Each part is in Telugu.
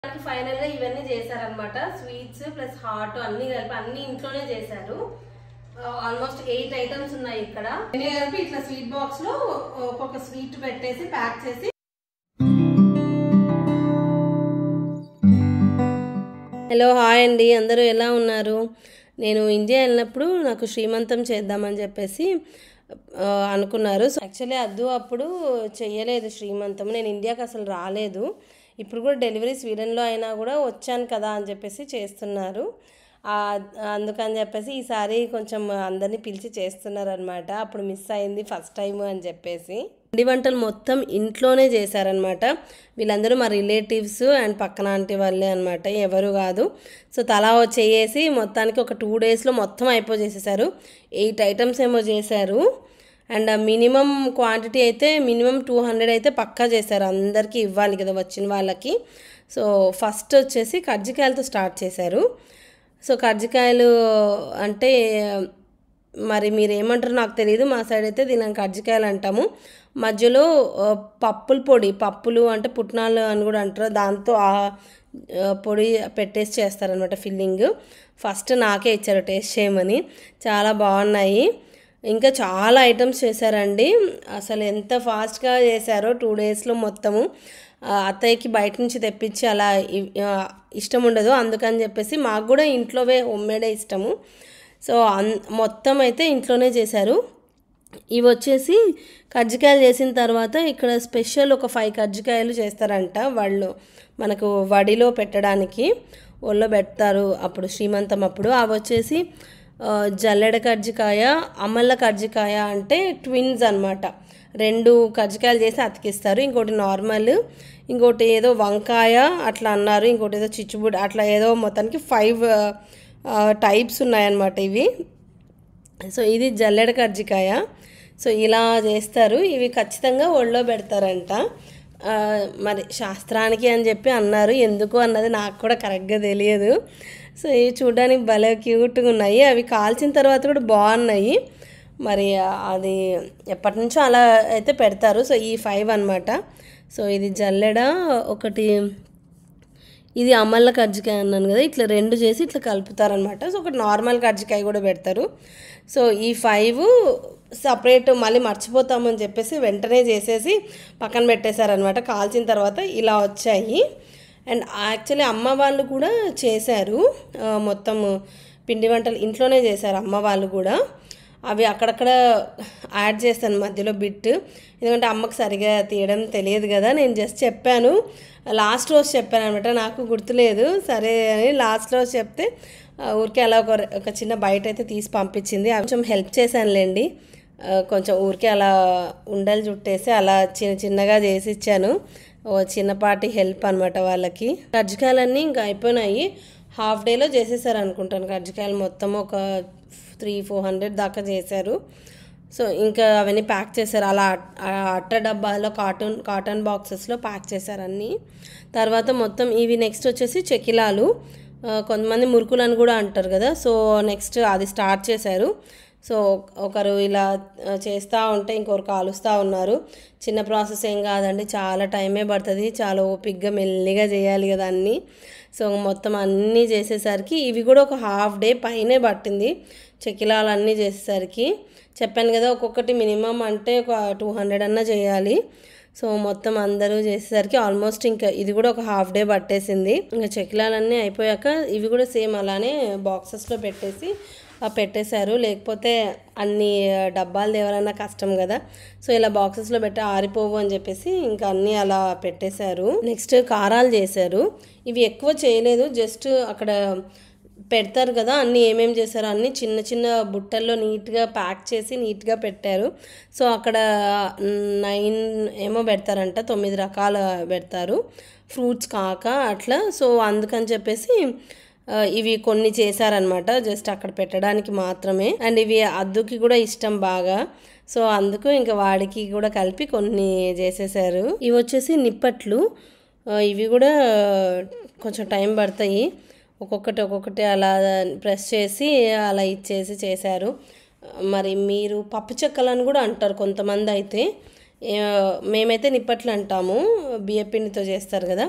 మనకి ఫైనల్ గా ఇవన్నీ చేశారనమాట స్వీట్స్ ప్లస్ హాట్ అన్ని కలిపి అన్ని ఇంట్లోనే చేశారు ఆల్మోస్ట్ ఎయిట్ ఐటమ్స్ ఉన్నాయి ఇక్కడ అన్ని కలిపి ఇట్లా స్వీట్ బాక్స్ లో ఒక్కొక్క స్వీట్ పెట్టేసి ప్యాక్ చేసి హలో హాయ్ అండి అందరూ ఎలా ఉన్నారు నేను ఇండియా వెళ్ళినప్పుడు నాకు శ్రీమంతం చేద్దామని చెప్పేసి ఆ, అనుకున్నారు సో యాక్చువల్లీ అద్దు అప్పుడు చెయ్యలేదు శ్రీమంతం నేను ఇండియాకి అసలు రాలేదు ఇప్పుడు కూడా డెలివరీ స్వీడన్లో అయినా కూడా వచ్చాను కదా అని చెప్పేసి చేస్తున్నారు ఆ, అందుకని చెప్పేసి ఈసారి కొంచెం అందరినీ పిలిచి చేస్తున్నారు అనమాట అప్పుడు మిస్ అయింది ఫస్ట్ టైం అని చెప్పేసి పిండి వంటలు మొత్తం ఇంట్లోనే చేశారనమాట వీళ్ళందరూ మా రిలేటివ్స్ అండ్ పక్కన ఆంటీ వాళ్ళే అనమాట ఎవరు కాదు సో తలా చేసి మొత్తానికి ఒక టూ డేస్లో మొత్తం అయిపోజేసేసారు ఎయిట్ ఐటమ్స్ ఏమో చేశారు అండ్ మినిమం క్వాంటిటీ అయితే మినిమం టూ హండ్రెడ్ అయితే పక్కా చేశారు అందరికీ ఇవ్వాలి కదా వచ్చిన వాళ్ళకి సో ఫస్ట్ వచ్చేసి కజ్జికాయలతో స్టార్ట్ చేశారు సో కజ్జికాయలు అంటే మరి మీరు ఏమంటారో నాకు తెలియదు మా సైడ్ అయితే దీని కజ్జికాయలు అంటాము మధ్యలో ఆ, పప్పుల పొడి పప్పులు అంటే పుట్నాలు అని కూడా అంటారు దాంతో ఆ ఆ, పొడి పెట్టేసి చేస్తారనమాట ఫిల్లింగ్ ఫస్ట్ నాకే ఇచ్చారు టేస్ట్ చేయమని చాలా బాగున్నాయి ఇంకా చాలా ఐటమ్స్ చేశారండి అసలు ఎంత ఫాస్ట్గా చేశారో టూ డేస్లో మొత్తము ఆ, అత్తయ్యకి బయట నుంచి తెప్పించి అలా ఇ- ఆ, ఇష్టం ఉండదు అందుకని చెప్పేసి మాకు కూడా ఇంట్లోవే హోమ్మేడే ఇష్టము సో అన్ మొత్తం అయితే ఇంట్లోనే చేశారు ఇవి వచ్చేసి కజ్జికాయలు చేసిన తర్వాత ఇక్కడ స్పెషల్ ఒక ఫైవ్ కజ్జికాయలు చేస్తారంట వాళ్ళు మనకు వడిలో పెట్టడానికి ఒళ్ళో పెడతారు అప్పుడు శ్రీమంతం అప్పుడు అవి వచ్చేసి ఆ, జల్లెడ కజ్జికాయ అమల్ల కజ్జికాయ అంటే ట్విన్స్ అన్నమాట రెండు కజ్జికాయలు చేసి అతికిస్తారు ఇంకోటి నార్మల్ ఇంకోటి ఏదో వంకాయ అట్లా అన్నారు ఇంకోటి ఏదో చిచ్చుబుడ్ అట్లా ఏదో మొత్తానికి ఫైవ్ టైప్స్ ఉన్నాయన్నమాట ఇవి సో ఇది జల్లెడ కజ్జికాయ సో ఇలా చేస్తారు ఇవి ఖచ్చితంగా ఒళ్ళో పెడతారంట ఆ, మరి శాస్త్రానికి అని చెప్పి అన్నారు ఎందుకు అన్నది నాకు కూడా కరెక్ట్గా తెలియదు సో ఇవి చూడడానికి భలే క్యూట్గా ఉన్నాయి అవి కాల్చిన తర్వాత కూడా బాగున్నాయి మరి అది ఎప్పటి నుంచో అలా అయితే పెడతారు సో ఈ ఫైవ్ అన్నమాట సో ఇది జల్లెడ ఒకటి ఇది అమల్ల కజ్జికాయ అన్నాను కదా ఇట్లా రెండు చేసి ఇట్లా కలుపుతారనమాట సో ఒకటి నార్మల్ కజ్జికాయ కూడా పెడతారు సో ఈ ఫైవ్ సపరేట్ మళ్ళీ మర్చిపోతామని చెప్పేసి వెంటనే చేసేసి పక్కన పెట్టేశారనమాట కాల్చిన తర్వాత ఇలా వచ్చాయి అండ్ యాక్చువల్లీ అమ్మ వాళ్ళు కూడా చేశారు ఆ, మొత్తం పిండి వంటలు ఇంట్లోనే చేశారు అమ్మ వాళ్ళు కూడా అవి అక్కడక్కడ యాడ్ చేస్తాను మధ్యలో బిట్ ఎందుకంటే అమ్మకి సరిగా తీయడం తెలియదు కదా నేను జస్ట్ చెప్పాను లాస్ట్ రోజు చెప్పాను అనమాట నాకు గుర్తులేదు సరే అని లాస్ట్ రోజు చెప్తే ఆ, ఊరికే అలా ఒక ఒక చిన్న బయట అయితే తీసి పంపించింది అవి కొంచెం హెల్ప్ చేశానులేండి ఆ, కొంచెం ఊరికే అలా ఉండలు చుట్టేసి అలా చిన్న చిన్నగా చేసి ఇచ్చాను ఓ చిన్నపాటి హెల్ప్ అనమాట వాళ్ళకి కజ్జికాయలన్నీ ఇంకా అయిపోయినాయి హాఫ్ డేలో చేసేసారు అనుకుంటాను కజ్జికాయలు మొత్తం ఒక త్రీ ఫోర్ హండ్రెడ్ దాకా చేశారు సో ఇంకా అవన్నీ ప్యాక్ చేశారు అలా అట్- ఆ అట్ట డబ్బాలో కాటన్ కాటన్ బాక్సెస్లో ప్యాక్ చేశారు అన్నీ తర్వాత మొత్తం ఇవి నెక్స్ట్ వచ్చేసి చెకిలాలు ఆ, కొంతమంది మురుకులు అని కూడా అంటారు కదా సో నెక్స్ట్ అది స్టార్ట్ చేశారు సో ఒకరు ఇలా ఆ, చేస్తూ ఉంటే ఇంకొకరు కాలుస్తూ ఉన్నారు చిన్న ప్రాసెస్ ఏం కాదండి చాలా టైమే పడుతుంది చాలా ఓపిక్గా మెల్లిగా చేయాలి కదా అన్నీ సో మొత్తం అన్నీ చేసేసరికి ఇవి కూడా ఒక హాఫ్ డే పైనే పట్టింది చెకిలాలు అన్నీ చేసేసరికి చెప్పాను కదా ఒక్కొక్కటి మినిమం అంటే ఒక టూ హండ్రెడ్ అన్నా చేయాలి సో మొత్తం అందరూ చేసేసరికి ఆల్మోస్ట్ ఇంకా ఇది కూడా ఒక హాఫ్ డే పట్టేసింది ఇంకా చెకిలాలన్నీ అయిపోయాక ఇవి కూడా సేమ్ అలానే బాక్సెస్లో పెట్టేసి ఆ, పెట్టేశారు లేకపోతే అన్ని డబ్బాలు తేవాలన్నా కష్టం కదా సో ఇలా బాక్సెస్లో పెట్టి ఆరిపోవు అని చెప్పేసి ఇంకా అన్నీ అలా పెట్టేశారు నెక్స్ట్ కారాలు చేశారు ఇవి ఎక్కువ చేయలేదు జస్ట్ అక్కడ పెడతారు కదా అన్నీ ఏమేమి చేశారో అన్నీ చిన్న చిన్న బుట్టల్లో నీట్గా ప్యాక్ చేసి నీట్గా పెట్టారు సో అక్కడ నైన్ ఏమో పెడతారంట తొమ్మిది రకాల పెడతారు ఫ్రూట్స్ కాక అట్లా సో అందుకని చెప్పేసి ఆ, ఇవి కొన్ని చేశారనమాట జస్ట్ అక్కడ పెట్టడానికి మాత్రమే అండ్ ఇవి అద్దుకి కూడా ఇష్టం బాగా సో అందుకు ఇంకా వాడికి కూడా కలిపి కొన్ని చేసేసారు ఇవి వచ్చేసి నిప్పట్లు ఆ, ఇవి కూడా కొంచెం టైం పడతాయి ఒక్కొక్కటి ఒక్కొక్కటి అలా ప్రెస్ చేసి అలా ఇచ్చేసి చేశారు మరి మీరు పప్పు చెక్కలని కూడా అంటారు కొంతమంది అయితే ఏ- మేమైతే నిప్పట్లు అంటాము బియ్యపిండితో చేస్తారు కదా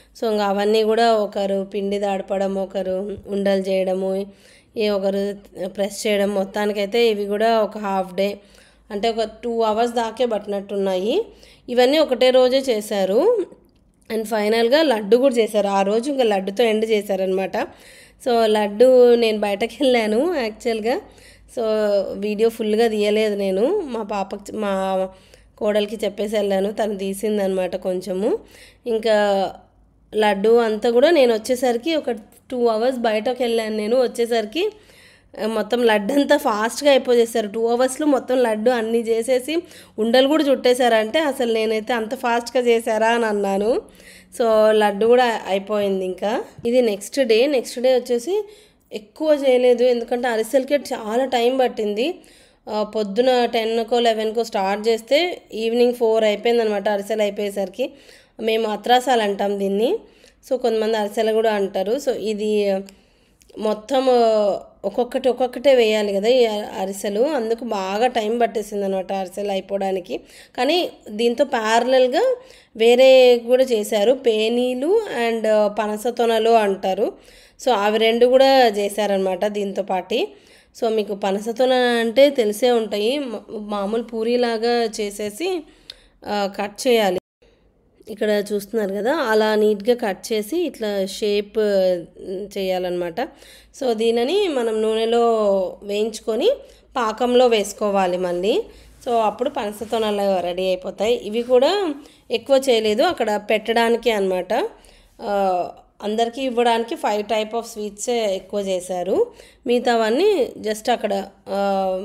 సో ఇంకా అవన్నీ కూడా ఒకరు పిండి దాడపడం ఒకరు ఉండలు చేయడము ఏ ఒకరు ప్రెస్ చేయడం మొత్తానికైతే ఇవి కూడా ఒక హాఫ్ డే అంటే ఒక టూ అవర్స్ దాకే పట్టినట్టున్నాయి ఇవన్నీ ఒకటే రోజే చేశారు అండ్ ఫైనల్గా లడ్డు కూడా చేశారు ఆ రోజు ఇంకా లడ్డుతో ఎండ్ చేశారనమాట సో లడ్డు నేను బయటకు వెళ్ళాను యాక్చువల్గా సో వీడియో ఫుల్గా తీయలేదు నేను మా పాపకి మా కోడలికి చెప్పేసి వెళ్ళాను తను తీసిందనమాట కొంచెము ఇంకా లడ్డు అంతా కూడా నేను వచ్చేసరికి ఒక టూ అవర్స్ బయటకు వెళ్ళాను నేను వచ్చేసరికి ఆ, మొత్తం లడ్డు అంతా ఫాస్ట్గా అయిపోయేసారు టూ అవర్స్లో మొత్తం లడ్డు అన్నీ చేసేసి ఉండలు కూడా చుట్టేశారంటే అసలు నేనైతే అంత ఫాస్ట్గా చేశారా అని అన్నాను సో లడ్డు కూడా అయిపోయింది ఇంకా ఇది నెక్స్ట్ డే నెక్స్ట్ డే వచ్చేసి ఎక్కువ చేయలేదు ఎందుకంటే అరిసెలకి చాలా టైం పట్టింది ఆ, పొద్దున టెన్కో లెవెన్కో స్టార్ట్ చేస్తే ఈవినింగ్ ఫోర్ అయిపోయింది అనమాట అరిసెలు అయిపోయేసరికి మేము అత్రాసాలు అంటాం దీన్ని సో కొంతమంది అరిసెలు కూడా అంటారు సో ఇది మొత్తం ఒక్కొక్కటి ఒక్కొక్కటే వేయాలి కదా ఈ అరిసెలు అందుకు బాగా టైం పట్టేసింది అనమాట అరిసెలు అయిపోవడానికి కానీ దీంతో ప్యారలల్గా వేరే కూడా చేశారు పేనీలు అండ్ పనస తొనలు అంటారు సో అవి రెండు కూడా చేశారనమాట దీంతో పాటి సో మీకు పనస తొన అంటే తెలిసే ఉంటాయి మా- మామూలు పూరీలాగా చేసేసి ఆ, కట్ చేయాలి ఇక్కడ చూస్తున్నారు కదా అలా నీట్గా కట్ చేసి ఇట్లా షేప్ చేయాలన్నమాట సో దీనిని మనం నూనెలో వేయించుకొని పాకంలో వేసుకోవాలి మళ్ళీ సో అప్పుడు పనసతోనలు రెడీ అయిపోతాయి ఇవి కూడా ఎక్కువ చేయలేదు అక్కడ పెట్టడానికి అనమాట అందరికీ ఇవ్వడానికి ఫైవ్ టైప్ ఆఫ్ స్వీట్సే ఎక్కువ చేశారు మిగతావన్నీ జస్ట్ అక్కడ ఆ,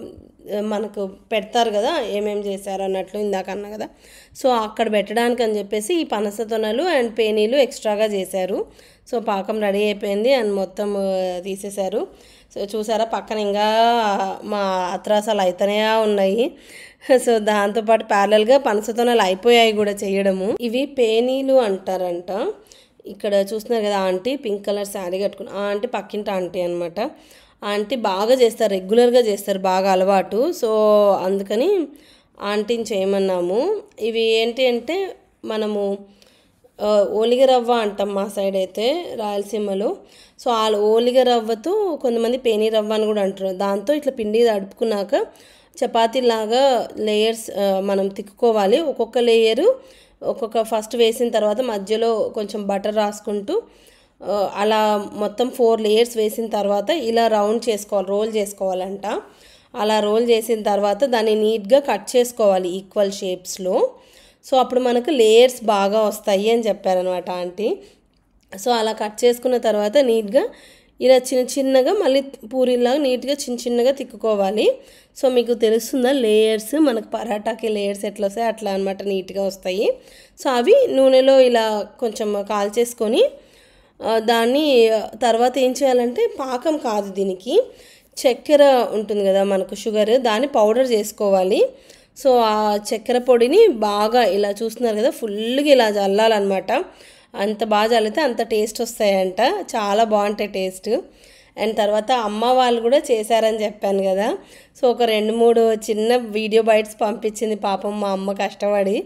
మనకు పెడతారు కదా ఏమేం చేశారు అన్నట్లు ఇందాక అన్నా కదా సో అక్కడ పెట్టడానికి అని చెప్పేసి ఈ పనస తొనలు అండ్ పేనీలు ఎక్స్ట్రాగా చేశారు సో పాకం రెడీ అయిపోయింది అండ్ మొత్తం ఆ, తీసేశారు సో చూసారా పక్కన ఇంకా మా అత్రాసాలు అయితేనే ఉన్నాయి సో దాంతోపాటు ప్యారలల్గా పనస తొనలు అయిపోయాయి కూడా చేయడము ఇవి పేనీలు అంటారంట ఇక్కడ చూస్తున్నారు కదా ఆంటీ పింక్ కలర్ శారీ కట్టుకుని ఆ ఆంటీ పక్కింటి ఆంటీ అనమాట ఆంటీ బాగా చేస్తారు రెగ్యులర్గా చేస్తారు బాగా అలవాటు సో అందుకని ఆంటీని చేయమన్నాము ఇవి ఏంటి అంటే మనము ఆ, ఓలిగ రవ్వ అంటాం మా సైడ్ అయితే రాయలసీమలో సో ఆ ఓలిగ రవ్వతో కొంతమంది పేనీ రవ్వ అని కూడా అంటారు దాంతో ఇట్లా పిండి తడుపుకున్నాక చపాతీలాగా లేయర్స్ మనం తిక్కుకోవాలి ఒక్కొక్క లేయరు ఒక్కొక్క ఫస్ట్ వేసిన తర్వాత మధ్యలో కొంచెం బటర్ రాసుకుంటూ ఆ, అలా మొత్తం ఫోర్ లేయర్స్ వేసిన తర్వాత ఇలా రౌండ్ చేసుకోవాలి రోల్ చేసుకోవాలంట అలా రోల్ చేసిన తర్వాత దాన్ని నీట్గా కట్ చేసుకోవాలి ఈక్వల్ షేప్స్లో సో అప్పుడు మనకు లేయర్స్ బాగా వస్తాయి అని చెప్పారనమాట ఆంటీ సో అలా కట్ చేసుకున్న తర్వాత నీట్గా ఇలా చిన్న చిన్నగా మళ్ళీ పూరీలాగా నీట్గా చిన్న చిన్నగా తిక్కుకోవాలి సో మీకు తెలుస్తుందా లేయర్స్ మనకు పరాటాకి లేయర్స్ ఎట్లా వస్తాయి అట్లా అనమాట నీట్గా వస్తాయి సో అవి నూనెలో ఇలా కొంచెం కాల్చేసుకొని ఆ, దాన్ని తర్వాత ఏం చేయాలంటే పాకం కాదు దీనికి చక్కెర ఉంటుంది కదా మనకు షుగర్ దాన్ని పౌడర్ చేసుకోవాలి సో ఆ చక్కెర పొడిని బాగా ఇలా చూస్తున్నారు కదా ఫుల్గా ఇలా చల్లాలన్నమాట అంత బాగా చల్లితే అంత టేస్ట్ వస్తాయంట చాలా బాగుంటాయి టేస్ట్ అండ్ తర్వాత అమ్మ వాళ్ళు కూడా చేశారని చెప్పాను కదా సో ఒక రెండు మూడు చిన్న వీడియో బైట్స్ పంపించింది పాపం మా అమ్మ కష్టపడి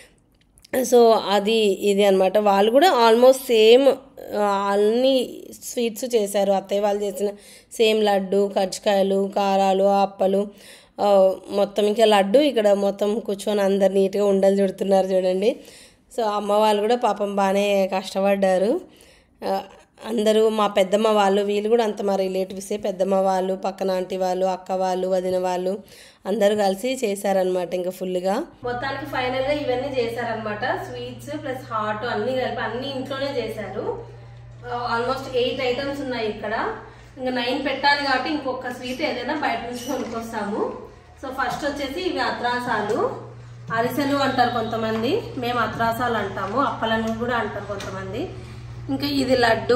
సో అది ఇది అనమాట వాళ్ళు కూడా ఆల్మోస్ట్ సేమ్ అన్ని స్వీట్స్ చేశారు అత్తయ్య వాళ్ళు చేసిన సేమ్ లడ్డు కజ్జికాయలు కారాలు అప్పలు ఆ, మొత్తం ఇంకా లడ్డు ఇక్కడ మొత్తం కూర్చొని అందరు నీట్గా ఉండలు చుడుతున్నారు చూడండి సో అమ్మ వాళ్ళు కూడా పాపం బాగానే కష్టపడ్డారు ఆ, అందరూ మా పెద్దమ్మ వాళ్ళు వీళ్ళు కూడా అంత మా రిలేటివ్సే పెద్దమ్మ వాళ్ళు పక్కన ఆంటీ వాళ్ళు అక్క వాళ్ళు వదిన వాళ్ళు అందరూ కలిసి చేశారనమాట ఇంకా ఫుల్గా మొత్తానికి ఫైనల్గా ఇవన్నీ చేశారనమాట స్వీట్స్ ప్లస్ హాట్ అన్ని కలిపి అన్ని ఇంట్లోనే చేశారు ఆల్మోస్ట్ ఎయిట్ ఐటమ్స్ ఉన్నాయి ఇక్కడ ఇంకా నైన్ పెట్టాలి కాబట్టి ఇంకొక స్వీట్ ఏదైనా బయట నుంచి కొనుక్కొస్తాము సో ఫస్ట్ వచ్చేసి ఇవి అత్రాసాలు అరిసెలు అంటారు కొంతమంది మేము అత్రాసాలు అంటాము అప్పలను కూడా అంటారు కొంతమంది ఇంకా ఇది లడ్డు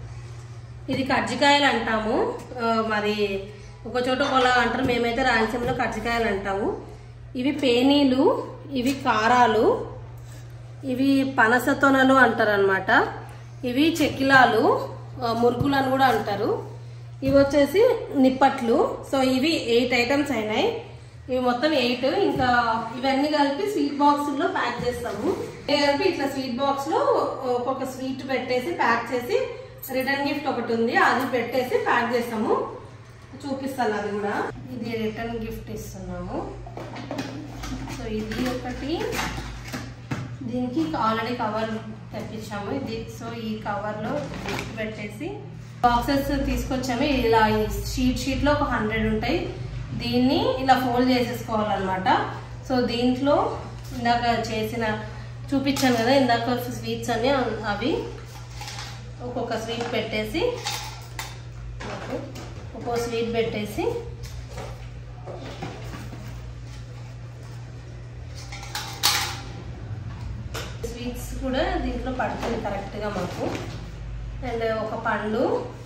ఇది కజ్జికాయలు అంటాము ఆ, మరి ఒక చోట ఒకలా అంటారు మేమైతే రాయలసీమలో కజ్జికాయలు అంటాము ఇవి పేనీలు ఇవి కారాలు ఇవి పనస తొనలు అంటారు అనమాట ఇవి చెక్కిలాలు ఆ, మురుకులు అని కూడా అంటారు ఇవి వచ్చేసి నిప్పట్లు సో ఇవి ఎయిట్ ఐటమ్స్ అయినాయి ఇవి మొత్తం ఎయిట్ ఇంకా ఇవన్నీ కలిపి స్వీట్ బాక్స్లో ప్యాక్ చేస్తాము ఇవి కలిపి ఇట్లా స్వీట్ బాక్స్లో ఒక్కొక్క స్వీట్ పెట్టేసి ప్యాక్ చేసి రిటర్న్ గిఫ్ట్ ఒకటి ఉంది అది పెట్టేసి ప్యాక్ చేస్తాము చూపిస్తాను అది కూడా ఇది రిటర్న్ గిఫ్ట్ ఇస్తున్నాము సో ఇది ఒకటి దీనికి ఆల్రెడీ కవర్ తెప్పించాము ఇది సో ఈ కవర్లో గిఫ్ట్ పెట్టేసి బాక్సెస్ తీసుకొచ్చాము ఇలా ఈ షీట్ షీట్లో ఒక హండ్రెడ్ ఉంటాయి దీన్ని ఇలా ఫోల్డ్ చేసేసుకోవాలన్నమాట సో దీంట్లో ఇందాక చేసిన చూపించాను కదా ఇందాక స్వీట్స్ అన్ని అవి ఒక్కొక్క స్వీట్ పెట్టేసి ఒక్కో స్వీట్ పెట్టేసి స్వీట్స్ కూడా దీంట్లో పడుతుంది కరెక్ట్గా మాకు అండ్ ఒక పండు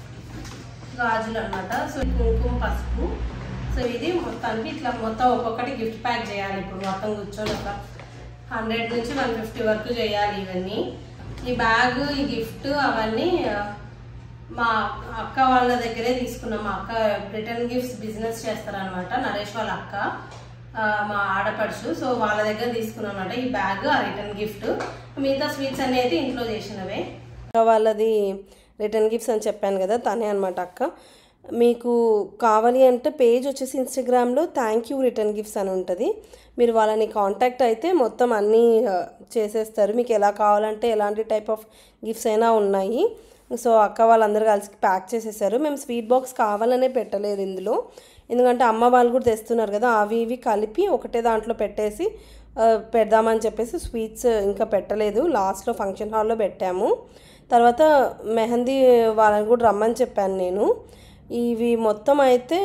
గాజులు అనమాట సో కుంకుమ పసుపు సో ఇది మొత్తానికి ఇట్లా మొత్తం ఒక్కొక్కటి గిఫ్ట్ ప్యాక్ చేయాలి ఇప్పుడు మొత్తం కూర్చొని ఒక హండ్రెడ్ నుంచి వన్ ఫిఫ్టీ వరకు చేయాలి ఇవన్నీ ఈ బ్యాగ్ ఈ గిఫ్ట్ అవన్నీ ఆ, మా అక్క వాళ్ళ దగ్గరే తీసుకున్నాం మా అక్క రిటర్న్ గిఫ్ట్స్ బిజినెస్ చేస్తారనమాట నరేష్ వాళ్ళ అక్క ఆ, మా ఆడపడుచు సో వాళ్ళ దగ్గర తీసుకున్నాం అనమాట ఈ బ్యాగ్ ఆ రిటర్న్ గిఫ్ట్ మిగతా స్వీట్స్ అనేది ఇంట్లో చేసినవే వాళ్ళది రిటర్న్ గిఫ్ట్స్ అని చెప్పాను కదా తనే అనమాట అక్క మీకు కావాలి అంటే పేజ్ వచ్చేసి ఇన్స్టాగ్రామ్లో థ్యాంక్ యూ రిటర్న్ గిఫ్ట్స్ అని ఉంటుంది మీరు వాళ్ళని కాంటాక్ట్ అయితే మొత్తం అన్నీ ఆ, చేసేస్తారు మీకు ఎలా కావాలంటే ఎలాంటి టైప్ ఆఫ్ గిఫ్ట్స్ అయినా ఉన్నాయి సో అక్క వాళ్ళందరూ కలిసి ప్యాక్ చేసేసారు మేము స్వీట్ బాక్స్ కావాలనే పెట్టలేదు ఇందులో ఎందుకంటే అమ్మ వాళ్ళు కూడా తెస్తున్నారు కదా అవి ఇవి కలిపి ఒకటే దాంట్లో పెట్టేసి ఆ, పెడదామని చెప్పేసి స్వీట్స్ ఇంకా పెట్టలేదు లాస్ట్లో ఫంక్షన్ హాల్లో పెట్టాము తర్వాత మెహందీ వాళ్ళని కూడా రమ్మని చెప్పాను నేను ఇవి మొత్తం అయితే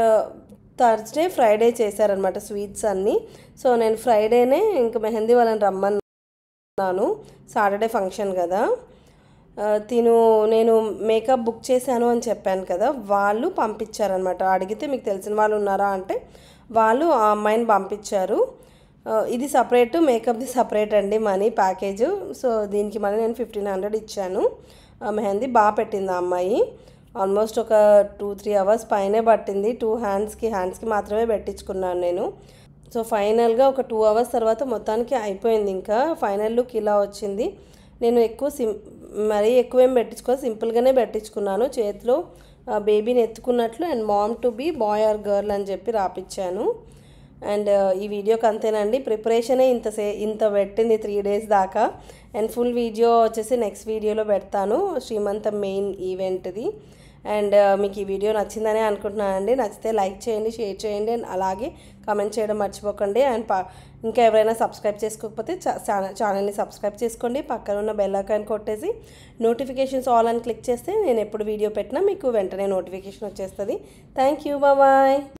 థర్స్డే ఫ్రైడే చేశారనమాట స్వీట్స్ అన్నీ సో నేను ఫ్రైడేనే ఇంకా మెహందీ వాళ్ళని రమ్మన్నాను సాటర్డే ఫంక్షన్ కదా ఆ, తిను నేను మేకప్ బుక్ చేశాను అని చెప్పాను కదా వాళ్ళు పంపించారనమాట అడిగితే మీకు తెలిసిన వాళ్ళు ఉన్నారా అంటే వాళ్ళు ఆ అమ్మాయిని పంపించారు ఆ, ఇది సపరేట్ మేకప్ది సపరేట్ అండి మనీ ప్యాకేజ్ సో దీనికి మళ్ళీ నేను ఫిఫ్టీన్ హండ్రెడ్ ఇచ్చాను ఆ మెహందీ బాగా పెట్టింది ఆ అమ్మాయి ఆల్మోస్ట్ ఒక టూ త్రీ అవర్స్ పైనే పట్టింది టూ హ్యాండ్స్కి హ్యాండ్స్కి మాత్రమే పెట్టించుకున్నాను నేను సో ఫైనల్గా ఒక టూ అవర్స్ తర్వాత మొత్తానికి అయిపోయింది ఇంకా ఫైనల్ లుక్ ఇలా వచ్చింది నేను ఎక్కువ సిం మరీ ఎక్కువ ఏం పెట్టించుకో సింపుల్గానే పెట్టించుకున్నాను చేతిలో ఆ, బేబీని ఎత్తుకున్నట్లు and mom to be boy or girl అని చెప్పి రాపిచ్చాను అండ్ ఈ వీడియోకి అంతేనండి ప్రిపరేషనే ఇంత సే ఇంత పెట్టింది త్రీ డేస్ దాకా అండ్ ఫుల్ వీడియో వచ్చేసి నెక్స్ట్ వీడియోలో పెడతాను శ్రీమంతం మెయిన్ ఈవెంట్ది అండ్ మీకు ఈ వీడియో నచ్చిందనే అనుకుంటున్నానండి నచ్చితే లైక్ చేయండి షేర్ చేయండి అండ్ అలాగే కామెంట్ చేయడం మర్చిపోకండి అండ్ ప ఇంకా ఎవరైనా సబ్స్క్రైబ్ చేసుకోకపోతే ఛానల్ ఛానల్ని సబ్స్క్రైబ్ చేసుకోండి పక్కన ఉన్న బెల్ ఐకాన్ కొట్టేసి నోటిఫికేషన్స్ ఆల్ అని క్లిక్ చేస్తే నేను ఎప్పుడు వీడియో పెట్టినా మీకు వెంటనే నోటిఫికేషన్ వచ్చేస్తుంది థ్యాంక్ యూ బాయ్